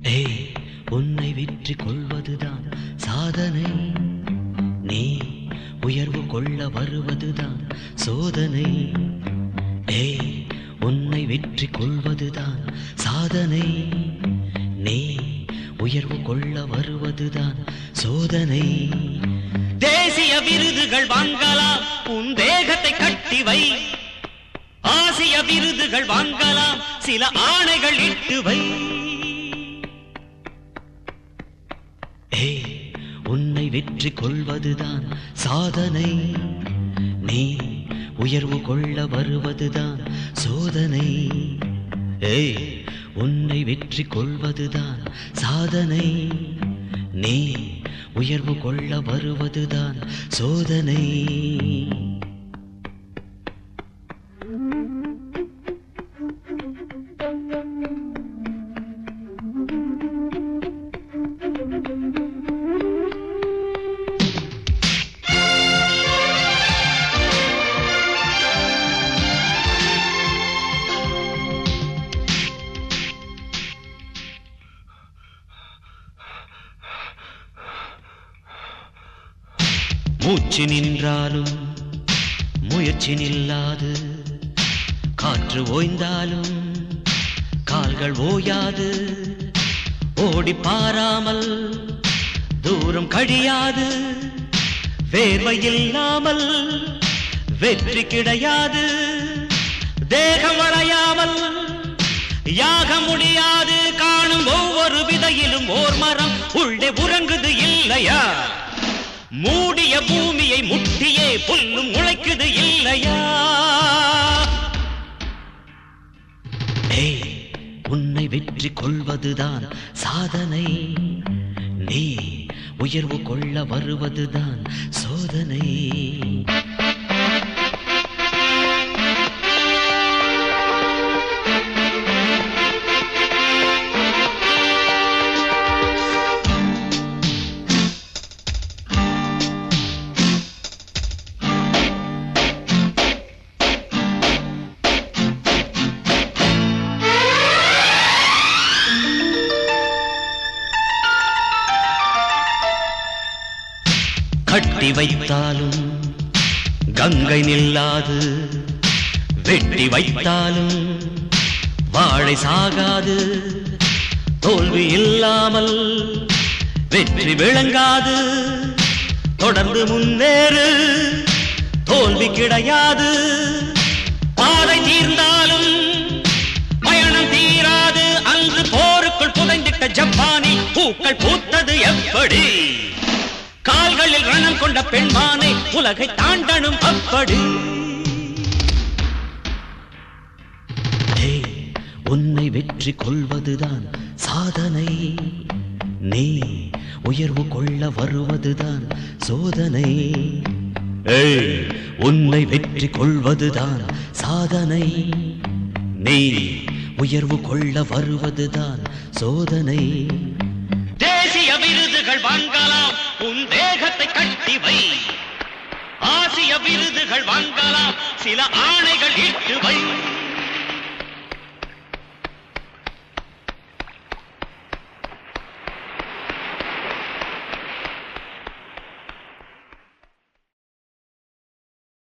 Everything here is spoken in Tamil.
ஏய் உன்னை வெற்றி கொள்வதுதான் சாதனை நீ உயர்வு கொள்ள வருவதுதான் சோதனை ஏய் உன்னை வெற்றி கொள்வதுதான் சாதனை நீ உயர்வு கொள்ள வருவதுதான் சோதனை தேசிய விருதுகள் வாங்கலாம் உன் தேகத்தை கட்டி வை ஆசிய விருதுகள் வாங்கலாம் சில ஆணைகள் இட்டு வை ஏய் உன்னை வெற்றி கொள்வதுதான் சாதனை நீ உயர்வு கொள்ள வருவதுதான் சோதனை ஏய் உன்னை வெற்றி கொள்வதுதான் சாதனை நீ உயர்வு கொள்ள வருவதுதான் சோதனை மூச்சு நின்றாலும் முயற்சி நில்லாது காற்று ஓய்ந்தாலும் கால்கள் ஓயாது ஓடி பாராமல் தூரம் கழியாது வேர்வை இல்லாமல் வெற்றி கிடையாது தேகம் வளையாமல் யாக முடியாது காணும் ஒவ்வொரு விதையிலும் ஓர் மரம் உள்ளே உறங்குது இல்லையா மூடிய பூமியை முட்டியே புல்லும் முளைக்குது இல்லையா ஏய் உன்னை வெற்றி கொள்வதுதான் சாதனை நீ உயர்வு கொள்ள வருவதுதான் சோதனை கட்டி வைத்தாலும் கங்கை நில்லாது வெட்டி வைத்தாலும் வாழை சாகாது தோல்வி இல்லாமல் வெற்றி விளங்காது தொடர்ந்து முன்னேறு தோல்வி கிடையாது பாதை தீர்ந்தாலும் பயணம் தீராது அன்று போருக்குள் புதைந்திட்ட ஜப்பானி பூக்கள் பூத்தது எப்படி கால்களில் ரணம் கொண்ட பெண்மானை உலகை தாண்டனும் அப்படி ஏய், உன்னை வெற்றி கொள்வதுதான் சாதனை நீ உயர்வு கொள்ள வருவதுதான் சோதனை ஏய், உன்னை வெற்றி கொள்வதுதான் சாதனை நீ உயர்வு கொள்ள வருவதுதான் சோதனை தேசிய விருதுகள் வாங்கலாம் உன் தேகத்தை கட்டி வை ஆசிய விருதுகள் வாங்கலாம் சில ஆணைகள் இட்டு வை